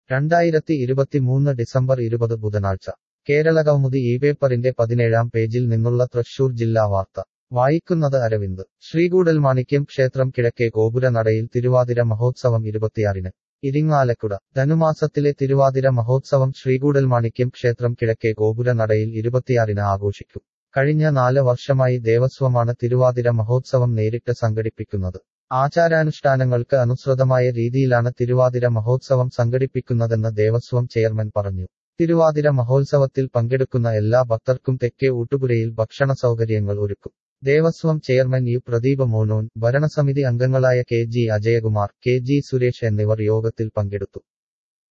രണ്ടായിരത്തി ഇരുപത്തിമൂന്ന് ഡിസംബർ ഇരുപത് ബുധനാഴ്ച കേരളകൗമുദി ഈ പേപ്പറിന്റെ പതിനേഴാം പേജിൽ നിന്നുള്ള തൃശൂർ ജില്ലാ വാർത്ത വായിക്കുന്നത് അരവിന്ദ് ശ്രീകൂടൽമാണിക്യം ക്ഷേത്രം കിഴക്കേ ഗോപുര നടയിൽ തിരുവാതിര മഹോത്സവം ഇരുപത്തിയാറിന് ഇരിങ്ങാലക്കുട ധനുമാസത്തിലെ തിരുവാതിര മഹോത്സവം ശ്രീകൂടൽമാണിക്യം ക്ഷേത്രം കിഴക്കേ ഗോപുര നടയിൽ ഇരുപത്തിയാറിന് ആഘോഷിക്കും കഴിഞ്ഞ നാല് വർഷമായി ദേവസ്വമാണ് തിരുവാതിര മഹോത്സവം നേരിട്ട് സംഘടിപ്പിക്കുന്നത് ആചാരാനുഷ്ഠാനങ്ങൾക്ക് അനുസൃതമായ രീതിയിലാണ് തിരുവാതിര മഹോത്സവം സംഘടിപ്പിക്കുന്നതെന്ന് ദേവസ്വം ചെയർമാൻ പറഞ്ഞു തിരുവാതിര മഹോത്സവത്തിൽ പങ്കെടുക്കുന്ന എല്ലാ ഭക്തർക്കും തെക്കേ ഊട്ടുപുരയിൽ ഭക്ഷണ സൗകര്യങ്ങൾ ഒരുക്കും ദേവസ്വം ചെയർമാൻ യു പ്രദീപ മോനോൻ ഭരണസമിതി അംഗങ്ങളായ K G Ajayakumar K G Suresh എന്നിവർ യോഗത്തിൽ പങ്കെടുത്തു